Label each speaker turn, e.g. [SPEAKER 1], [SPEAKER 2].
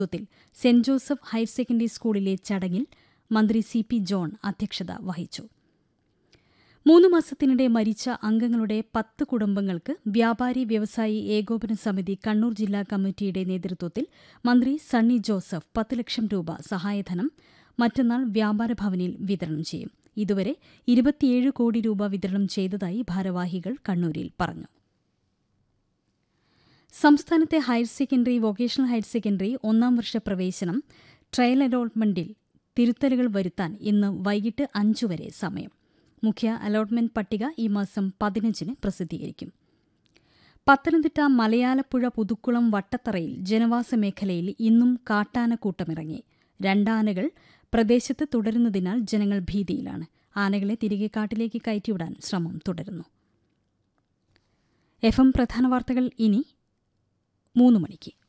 [SPEAKER 1] ത്തിൽ saint Joseph higher secondary സ്കൂളിലെ ചടങ്ങിൽ മന്ത്രി സി പി ജോൺ അധ്യക്ഷത വഹിച്ചു മൂന്ന് മാസത്തിനിടെ മരിച്ച അംഗങ്ങളുടെ പത്ത് കുടുംബങ്ങൾക്ക് വ്യാപാരി വ്യവസായി ഏകോപന സമിതി കണ്ണൂർ ജില്ലാ കമ്മിറ്റിയുടെ നേതൃത്വത്തിൽ മന്ത്രി സണ്ണി ജോസഫ് പത്ത് ലക്ഷം രൂപ സഹായധനം മറ്റന്നാൾ വ്യാപാര ഭവനിൽ വിതരണം ചെയ്യും ഇതുവരെ ഇരുപത്തിയേഴ് കോടി രൂപ വിതരണം ചെയ്തതായി ഭാരവാഹികൾ കണ്ണൂരിൽ പറഞ്ഞു സംസ്ഥാനത്തെ higher secondary vocational higher secondary ഒന്നാം വർഷ പ്രവേശനം ട്രയൽ അലോട്ട്മെന്റിൽ തിരുത്തലുകൾ വരുത്താൻ ഇന്ന് വൈകിട്ട് അഞ്ചു വരെ സമയം മുഖ്യ അലോട്ട്മെന്റ് പട്ടിക ഈ മാസം പതിനഞ്ചിന് പ്രസിദ്ധീകരിക്കും പത്തനംതിട്ട മലയാലപ്പുഴ പുതുക്കുളം വട്ടത്തറയിൽ ജനവാസ മേഖലയിൽ ഇന്നും കാട്ടാനക്കൂട്ടമിറങ്ങി രണ്ടാനകൾ പ്രദേശത്ത് തുടരുന്നതിനാൽ ജനങ്ങൾ ഭീതിയിലാണ് ആനകളെ തിരികെ കാട്ടിലേക്ക് കയറ്റിവിടാൻ ശ്രമം തുടരുന്നു എഫ് എം പ്രധാന വാർത്തകൾ ഇനി മൂന്ന് മണിക്ക്